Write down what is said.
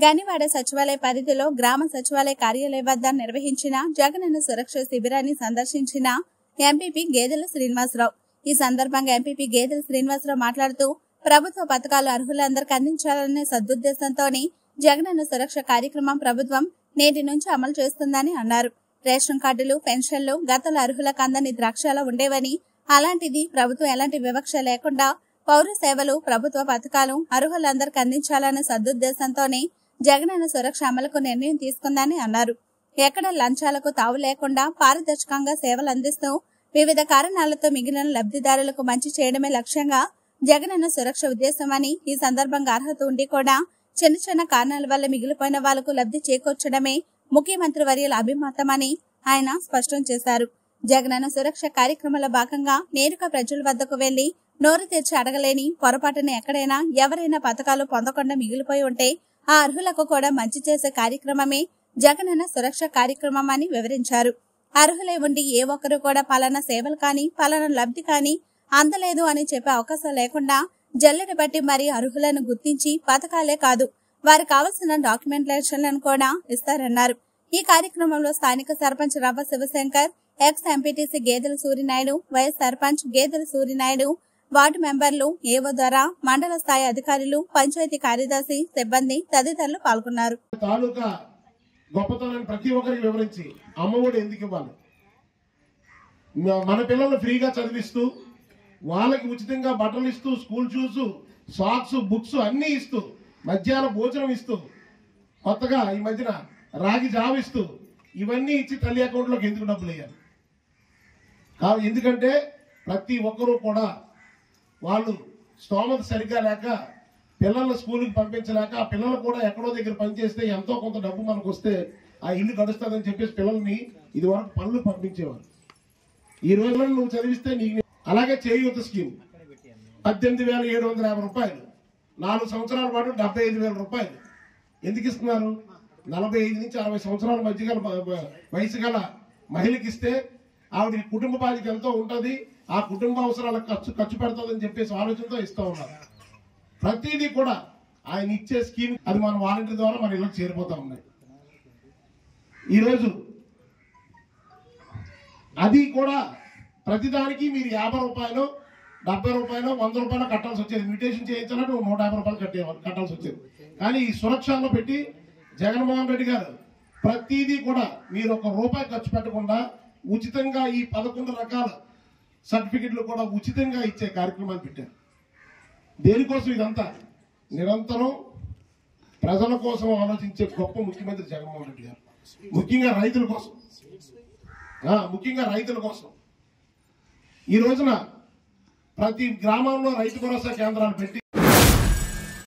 గనివాడ సచివాలయ పరిధిలో గ్రామ సచివాలయ కార్యాలయం వద్ద నిర్వహించిన జగనన్న సురక్ష శిబిరాన్ని సందర్శించిన ఎంపీపీ గేదెల శ్రీనివాసరావు ఈ సందర్భంగా ఎంపీపీ గేదెల శ్రీనివాసరావు మాట్లాడుతూ ప్రభుత్వ పథకాలు అర్హులందరికీ అందించాలనే సదుద్దేశంతోనే జగనన్న సురక్ష కార్యక్రమం ప్రభుత్వం నేటి నుంచి అమలు చేస్తుందని అన్నారు రేషన్ కార్డులు పెన్షన్లు గతంలో అర్హులకు అందని ద్రాక్షాల ఉండేవని అలాంటిది ప్రభుత్వం ఎలాంటి వివక్ష లేకుండా పౌర సేవలు ప్రభుత్వ పథకాలు అర్హులందరికీ అందించాలనే సదుద్దేశంతోనే జగనన్న సురక్ష అమలుకు నిర్ణయం తీసుకుందని అన్నారు ఎక్కడ లంచాలకు తావు లేకుండా పారదర్శకంగా సేవలు అందిస్తూ వివిధ కారణాలతో మిగిలిన లబ్ధిదారులకు మంచి చేయడమే లక్ష్యంగా జగనన్న సురక్ష ఉద్దేశమని ఈ సందర్భంగా అర్హత ఉండి కూడా చిన్న చిన్న కారణాల వల్ల మిగిలిపోయిన వాళ్లకు లబ్ధి చేకూర్చడమే ముఖ్యమంత్రి వర్యుల అభిమతమని ఆయన స్పష్టం చేశారు జగనన్న సురక్ష కార్యక్రమంలో భాగంగా నేరుగా ప్రజల వద్దకు వెళ్లి నోరు తెరిచి అడగలేని పొరపాటున ఎక్కడైనా ఎవరైనా పథకాలు పొందకుండా మిగిలిపోయి ఉంటే ఆ అర్హులకు కూడా మంచి చేసే కార్యక్రమమే జగనన్న సురక్ష కార్యక్రమం అని వివరించారు అర్హులై ఉండి ఏ ఒక్కరు కూడా పలానా సేవలు కానీ పలానా లబ్ధి కానీ అందలేదు అని చెప్పే అవకాశం లేకుండా జల్లెడ బట్టి మరి అర్హులను గుర్తించి పథకాలే కాదు వారికి కావలసిన డాక్యుమెంటేషన్లను కూడా ఇస్తారన్నారు ఈ కార్యక్రమంలో స్థానిక సర్పంచ్ రవ్వ శివశంకర్ ఎక్స్ ఎంపీటీసీ గేదెల సూరినాయుడు వైఎస్ సర్పంచ్ గేదెల సూరినాయుడు వార్డు మెంబర్లు ఏవో ద్వారా మండల స్థాయి అధికారులు పంచాయతీ కార్యదర్శి సిబ్బంది తదితరులు పాల్గొన్నారు తాలూకా గొప్పతనాన్ని ప్రతి ఒక్కరికి వివరించి అమ్మఒడి ఎందుకు ఇవ్వాలి మ- మన పిల్లల్ని ఫ్రీగా చదివిస్తూ వాళ్ళకి ఉచితంగా బట్టలు ఇస్తూ స్కూల్ షూస్ సాక్స్ బుక్స్ అన్నీ ఇస్తూ మధ్యాహ్న భోజనం ఇస్తూ కొత్తగా ఈ మధ్యన రాగి జావ ఇస్తూ ఇవన్నీ ఇచ్చి తల్లి అకౌంట్లోకి ఎందుకు డబ్బులు వేయాలి కా- ఎందుకంటే ప్రతి ఒక్కరూ కూడా వాళ్ళు స్తోమత సరిగ్గా లేక పిల్లల్ని స్కూల్కి పంపించలేక ఆ పిల్లలు కూడా ఎక్కడో దగ్గర పనిచేస్తే ఎంతో కొంత డబ్బు మనకు వస్తే ఆ ఇల్లు గడుస్తుందని చెప్పేసి పిల్లల్ని ఇది వరకు పనులు పంపించేవారు ఈ రోజుల్లో నువ్వు చదివిస్తే నీకు అలాగే చేయూత స్కీమ్ పద్దెనిమిది వేల ఏడు వందల యాభై రూపాయలు నాలుగు సంవత్సరాల పాటు డెబ్బై ఐదు వేల రూపాయలు ఎందుకు ఇస్తున్నారు నలభై ఐదు నుంచి అరవై సంవత్సరాల మధ్య గల బ- బ- వయసు గల మహిళకి ఇస్తే ఆవిడ కుటుంబ బాధ్యత ఎంతో ఉంటుంది ఆ కుటుంబ అవసరాలకు ఖర్చు ఖర్చు పెడుతుందని చెప్పేసి ఆలోచనతో ఇస్తూ ఉన్నారు ప్రతిదీ కూడా ఆయన ఇచ్చే స్కీమ్ అది మన వాలంటీర్ ద్వారా మన ఇళ్ళకి చేరిపోతా ఉన్నాయి ఈరోజు అది కూడా ప్రతిదానికి మీరు యాభై రూపాయలు డెబ్బై రూపాయలు వంద రూపాయలు కట్టాల్సి వచ్చేది మ్యూటేషన్ చేయించాలంటే నూట యాభై రూపాయలు కట్టేవారు కట్టాల్సి వచ్చేది కానీ ఈ సురక్షలో పెట్టి జగన్మోహన్ రెడ్డి గారు ప్రతిదీ కూడా మీరు ఒక రూపాయి ఖర్చు పెట్టకుండా ఉచితంగా ఈ పదకొండు రకాల సర్టిఫికెట్లు కూడా ఉచితంగా ఇచ్చే కార్యక్రమాన్ని పెట్టారు దేనికోసం ఇదంతా నిరంతరం ప్రజల కోసం ఆలోచించే గొప్ప ముఖ్యమంత్రి జగన్మోహన్ రెడ్డి గారు ముఖ్యంగా రైతుల కోసం ఆ, ముఖ్యంగా రైతుల కోసం ఈ రోజున ప్రతి గ్రామంలో రైతు భరోసా కేంద్రాలు పెట్టి